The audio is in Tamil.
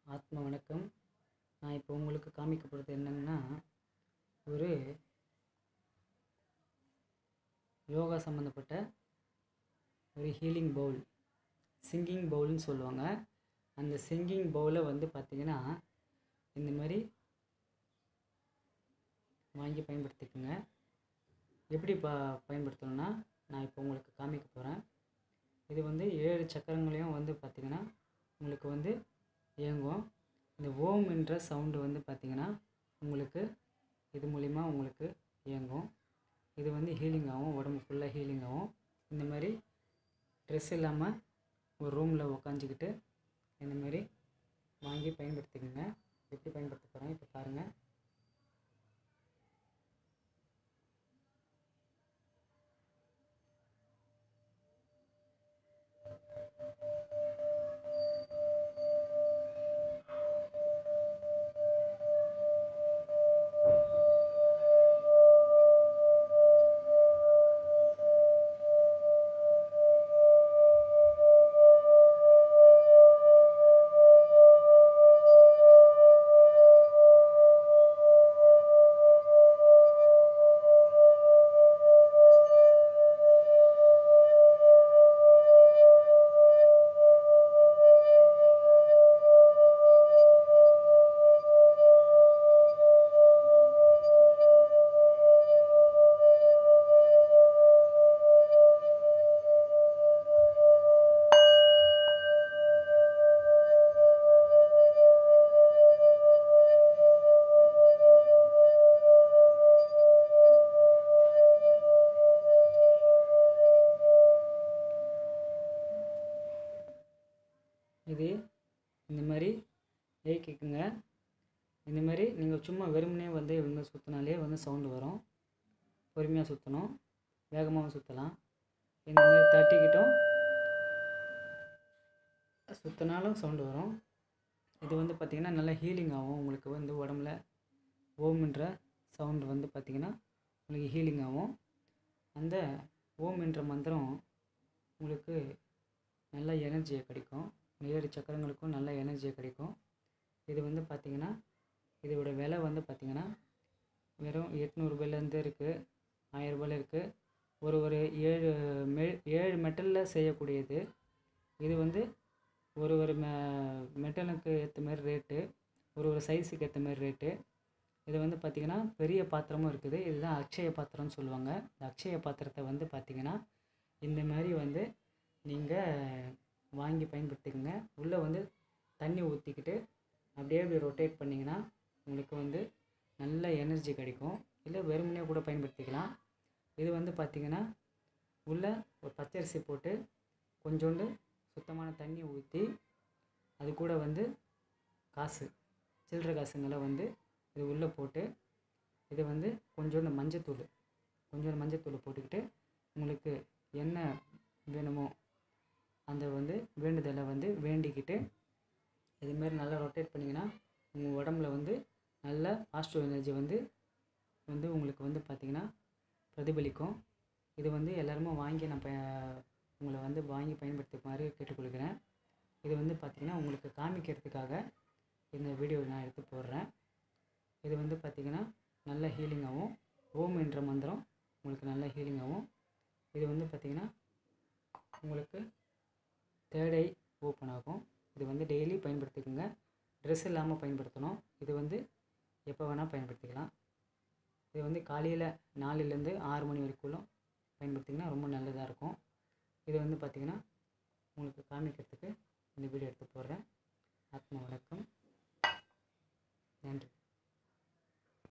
ஆத்ம வணக்கம் நான் இப்போ உங்களுக்கு காமிக்க போகிறது என்னங்கன்னா ஒரு யோகா சம்மந்தப்பட்ட ஒரு ஹீலிங் பவுல் சிங்கிங் பவுல்னு சொல்லுவாங்க அந்த சிங்கிங் பவுலை வந்து பார்த்திங்கன்னா இந்த மாதிரி வாங்கி பயன்படுத்திக்கோங்க எப்படி ப பயன்படுத்தணும்னா நான் இப்போ உங்களுக்கு காமிக்க போகிறேன் இது வந்து ஏழு சக்கரங்களையும் வந்து பார்த்திங்கன்னா உங்களுக்கு வந்து இயங்கும் இந்த ஓம் என்ற சவுண்டு வந்து பார்த்திங்கன்னா உங்களுக்கு இது மூலிமா உங்களுக்கு இயங்கும் இது வந்து ஹீலிங் ஆகும் உடம்பு ஃபுல்லாக ஹீலிங் ஆகும் இந்த மாதிரி ட்ரெஸ் இல்லாமல் ஒரு ரூமில் உக்காஞ்சிக்கிட்டு இந்த மாதிரி வாங்கி பயன்படுத்திக்கோங்க எப்படி பயன்படுத்த போகிறேன் இப்போ பாருங்கள் இது இந்த மாதிரி ஏக்கிக்குங்க இந்த மாதிரி நீங்கள் சும்மா வெறுமனே வந்து இவங்க சுற்றினாலே வந்து சவுண்டு வரும் பொறுமையாக சுற்றணும் வேகமாகவும் சுற்றலாம் இந்த மாதிரி தட்டிக்கிட்டும் சுற்றினாலும் சவுண்டு வரும் இது வந்து பார்த்திங்கன்னா நல்லா ஹீலிங் ஆகும் உங்களுக்கு வந்து உடம்புல ஓம்ன்ற சவுண்டு வந்து பார்த்திங்கன்னா உங்களுக்கு ஹீலிங் ஆகும் அந்த ஓம் என்ற மந்திரம் உங்களுக்கு நல்ல எனர்ஜியை கிடைக்கும் ஏழு சக்கரங்களுக்கும் நல்ல எனர்ஜியை கிடைக்கும் இது வந்து பார்த்திங்கன்னா இதோட விலை வந்து பார்த்திங்கன்னா வெறும் எட்நூறுபாயிலேருந்து இருக்குது ஆயரரூபாயில் இருக்குது ஒரு ஒரு ஏழு மெ ஏழு மெட்டலில் செய்யக்கூடியது இது வந்து ஒரு ஒரு மெ மெட்டலுக்கு ஏற்ற மாதிரி ரேட்டு ஒரு ஒரு சைஸுக்கு ஏற்ற மாதிரி ரேட்டு இது வந்து பார்த்திங்கன்னா பெரிய பாத்திரமும் இருக்குது இதுதான் அக்ஷய பாத்திரம்னு சொல்லுவாங்க இந்த அக்ஷய பாத்திரத்தை வந்து பார்த்திங்கன்னா இந்த மாதிரி வந்து நீங்கள் வாங்கி பயன்படுத்திக்கோங்க உள்ளே வந்து தண்ணி ஊற்றிக்கிட்டு அப்படியே அப்படி ரொட்டேட் பண்ணிங்கன்னா உங்களுக்கு வந்து நல்ல எனர்ஜி கிடைக்கும் இல்லை வெறுமனே கூட பயன்படுத்திக்கலாம் இது வந்து பார்த்திங்கன்னா உள்ளே ஒரு பச்சரிசி போட்டு கொஞ்சோண்டு சுத்தமான தண்ணி ஊற்றி அது கூட வந்து காசு சில்லற காசுங்களை வந்து இது உள்ளே போட்டு இது வந்து கொஞ்சோண்டு மஞ்சத்தூள் கொஞ்சோண்டு மஞ்சத்தூள் போட்டுக்கிட்டு உங்களுக்கு என்ன வேணுமோ அந்த வந்து வேண்டுதலை வந்து வேண்டிக்கிட்டு இதுமாரி நல்லா ரொட்டேட் பண்ணிங்கன்னா உங்கள் உடம்புல வந்து நல்ல பாசிட்டிவ் எனர்ஜி வந்து வந்து உங்களுக்கு வந்து பார்த்திங்கன்னா பிரதிபலிக்கும் இது வந்து எல்லாருமே வாங்கி நான் ப உங்களை வந்து வாங்கி பயன்படுத்துமாறு கேட்டுக்கொள்கிறேன் இது வந்து பார்த்திங்கன்னா உங்களுக்கு காமிக்கிறதுக்காக இந்த வீடியோ நான் எடுத்து போடுறேன் இது வந்து பார்த்திங்கன்னா நல்ல ஹீலிங் ஆகும் ஓம் என்ற மந்திரம் உங்களுக்கு நல்ல ஹீலிங் ஆகும் இது வந்து பார்த்திங்கன்னா உங்களுக்கு தேர்ட் ஐ ஓப்பன் ஆகும் இது வந்து டெய்லி பயன்படுத்திக்கோங்க ட்ரெஸ் இல்லாமல் பயன்படுத்தணும் இது வந்து எப்போ வேணால் பயன்படுத்திக்கலாம் இது வந்து காலையில் நாலுலேருந்து ஆறு மணி வரைக்குள்ளும் பயன்படுத்திங்கன்னா ரொம்ப நல்லதாக இருக்கும் இது வந்து பார்த்திங்கன்னா உங்களுக்கு காமிக்கிறதுக்கு இந்த வீடியோ எடுத்து போடுறேன் ஆத்மா வணக்கம் நன்றி